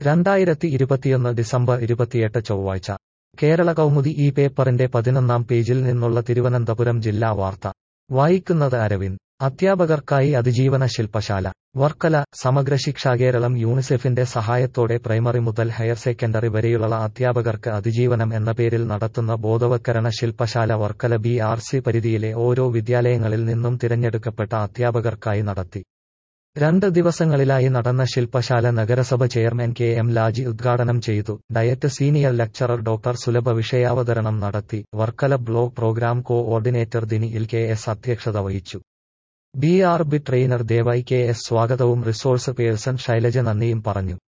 രണ്ടായിരത്തി ഇരുപത്തിയൊന്ന് ഡിസംബർ ഇരുപത്തിയെട്ട് ചൊവ്വാഴ്ച കേരള കൗമുദി ഈ പേപ്പറിന്റെ പതിനൊന്നാം പേജിൽ നിന്നുള്ള തിരുവനന്തപുരം ജില്ലാ വാർത്ത വായിക്കുന്നത് അരവിന്ദ് അധ്യാപകർക്കായി അതിജീവന ശില്പശാല വർക്കല സമഗ്ര ശിക്ഷ കേരളം യൂണിസെഫിന്റെ സഹായത്തോടെ പ്രൈമറി മുതൽ ഹയർ സെക്കൻഡറി വരെയുള്ള അധ്യാപകർക്ക് അതിജീവനം എന്ന പേരിൽ നടത്തുന്ന ബോധവത്കരണ ശില്പശാല വർക്കല ബി ആർ സി പരിധിയിലെ ഓരോ വിദ്യാലയങ്ങളിൽ നിന്നും തിരഞ്ഞെടുക്കപ്പെട്ട അധ്യാപകർക്കായി നടത്തി രണ്ട് ദിവസങ്ങളിലായി നടന്ന ശില്പശാല നഗരസഭ ചെയർമാൻ കെ എം ലാജി ഉദ്ഘാടനം ചെയ്തു DIET senior lecturer doctor Sulabha വിഷയാവതരണം നടത്തി വർക്കല ബ്ലോക്ക് പ്രോഗ്രാം കോഓർഡിനേറ്റർ ദിനിയിൽ കെ എസ് അധ്യക്ഷത വഹിച്ചു ബി ആർ ബി ട്രെയിനർ ദേവായി കെ എസ് സ്വാഗതവും റിസോഴ്സ് പേഴ്സൺ ശൈലജ നന്ദിയും പറഞ്ഞു